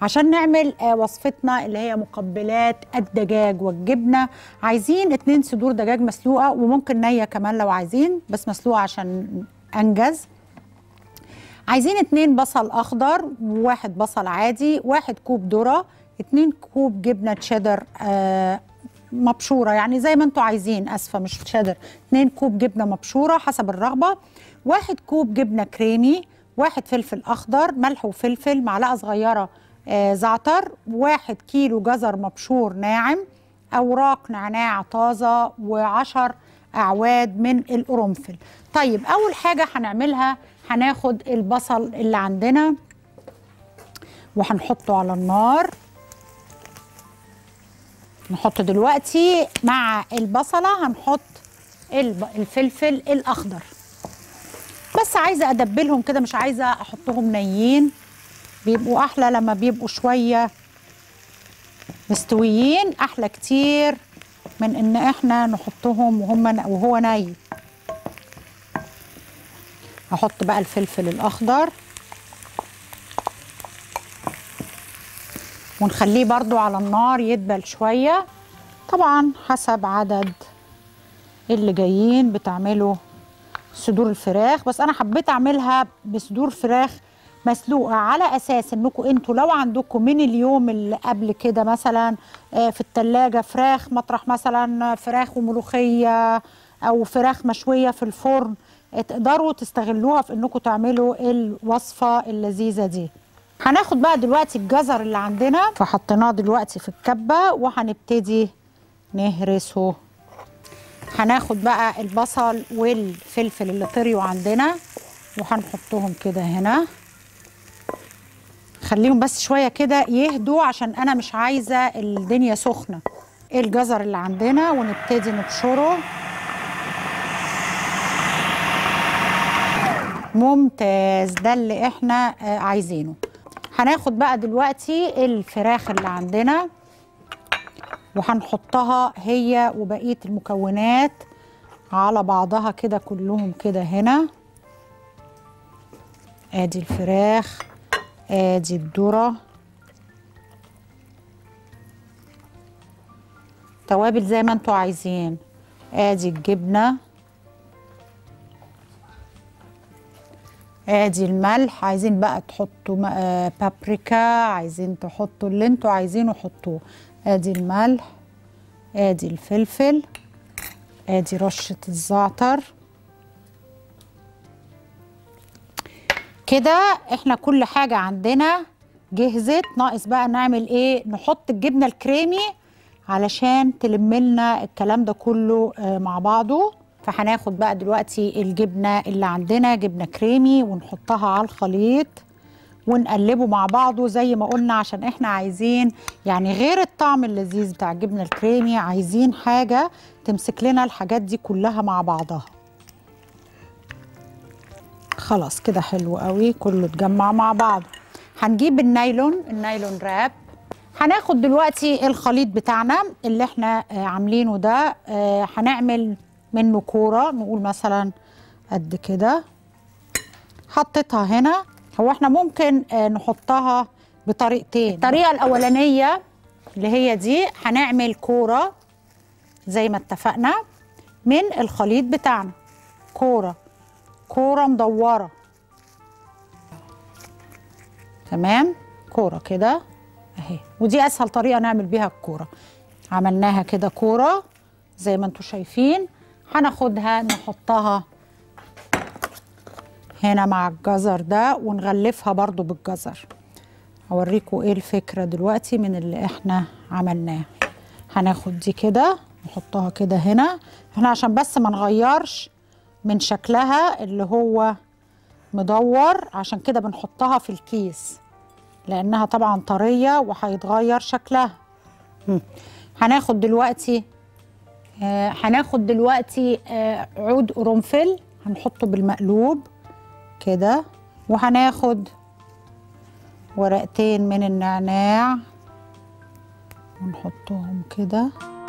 عشان نعمل آه، وصفتنا اللي هي مقبلات الدجاج والجبنه عايزين اتنين صدور دجاج مسلوقه وممكن نيه كمان لو عايزين بس مسلوقه عشان انجز عايزين اتنين بصل اخضر وواحد بصل عادي واحد كوب ذره اتنين كوب جبنه تشيدر آه مبشوره يعني زي ما انتوا عايزين اسفه مش تشيدر اتنين كوب جبنه مبشوره حسب الرغبه واحد كوب جبنه كريمي واحد فلفل اخضر ملح وفلفل معلقه صغيره آه زعتر واحد كيلو جزر مبشور ناعم اوراق نعناع طازه وعشر اعواد من القرنفل طيب اول حاجه هنعملها هناخد البصل اللي عندنا وهنحطه على النار نحط دلوقتي مع البصله هنحط الب- الفلفل الاخضر بس عايزه ادبلهم كده مش عايزه احطهم نيين بيبقوا احلى لما بيبقوا شويه مستويين احلى كتير من ان احنا نحطهم وهم وهو ني هحط بقى الفلفل الاخضر ونخليه برضو على النار يدبل شويه طبعا حسب عدد اللي جايين بتعملوا صدور الفراخ بس انا حبيت اعملها بصدور فراخ مسلوقه على اساس انكم انتوا لو عندكم من اليوم اللي قبل كده مثلا آه، في التلاجة فراخ مطرح مثلا فراخ وملوخيه او فراخ مشويه في الفرن آه، تقدروا تستغلوها في انكم تعملوا الوصفه اللذيذه دي هناخد بقى دلوقتي الجزر اللي عندنا فحطيناه دلوقتي في الكبه وهنبتدي نهرسه هناخد بقى البصل والفلفل اللي طريوا عندنا وهنحطهم كده هنا خليهم بس شويه كده يهدوا عشان انا مش عايزه الدنيا سخنه الجزر اللي عندنا ونبتدي نبشره ممتاز ده اللي احنا آه، عايزينه هناخد بقى دلوقتي الفراخ اللي عندنا وهنحطها هي وبقيه المكونات على بعضها كده كلهم كده هنا ادي الفراخ ادي الذره توابل زي ما انتوا عايزين ادي الجبنه ادي الملح عايزين بقى تحطوا م- آه، بابريكا عايزين تحطوا اللي انتوا عايزينه حطوه ادي الملح ادي الفلفل ادي رشة الزعتر كده احنا كل حاجة عندنا جهزت ناقص بقى نعمل ايه نحط الجبنة الكريمي علشان تلملنا الكلام ده كله آه، مع بعضه فهناخد بقى دلوقتي الجبنة اللي عندنا جبنة كريمي ونحطها على الخليط ونقلبه مع بعضه زي ما قلنا عشان احنا عايزين يعني غير الطعم اللذيذ بتاع الجبنة الكريمي عايزين حاجة تمسك لنا الحاجات دي كلها مع بعضها خلاص كده حلو قوي كله اتجمع مع بعض هنجيب النايلون النايلون راب هناخد دلوقتي الخليط بتاعنا اللي احنا آه، عاملينه ده آه، هنعمل منه كورة نقول مثلا قد كده حطيتها هنا هو احنا ممكن آه، نحطها بطريقتين الطريقة الأولانية اللي هي دي هنعمل كورة زي ما اتفقنا من الخليط بتاعنا كورة كورة مدورة تمام كورة كده اهي ودي اسهل طريقة نعمل بيها الكورة عملناها كده كورة زي ما انتوا شايفين هناخدها نحطها هنا مع الجزر ده ونغلفها برضو بالجزر هوريكم ايه الفكرة دلوقتي من اللي احنا عملناه هناخد دي كده نحطها كده هنا احنا عشان بس ما نغيرش من شكلها اللي هو مدور عشان كده بنحطها في الكيس لانها طبعا طريه وهيتغير شكلها مم. هناخد دلوقتي آه هناخد دلوقتي آه عود قرنفل هنحطه بالمقلوب كده وهناخد ورقتين من النعناع ونحطهم كده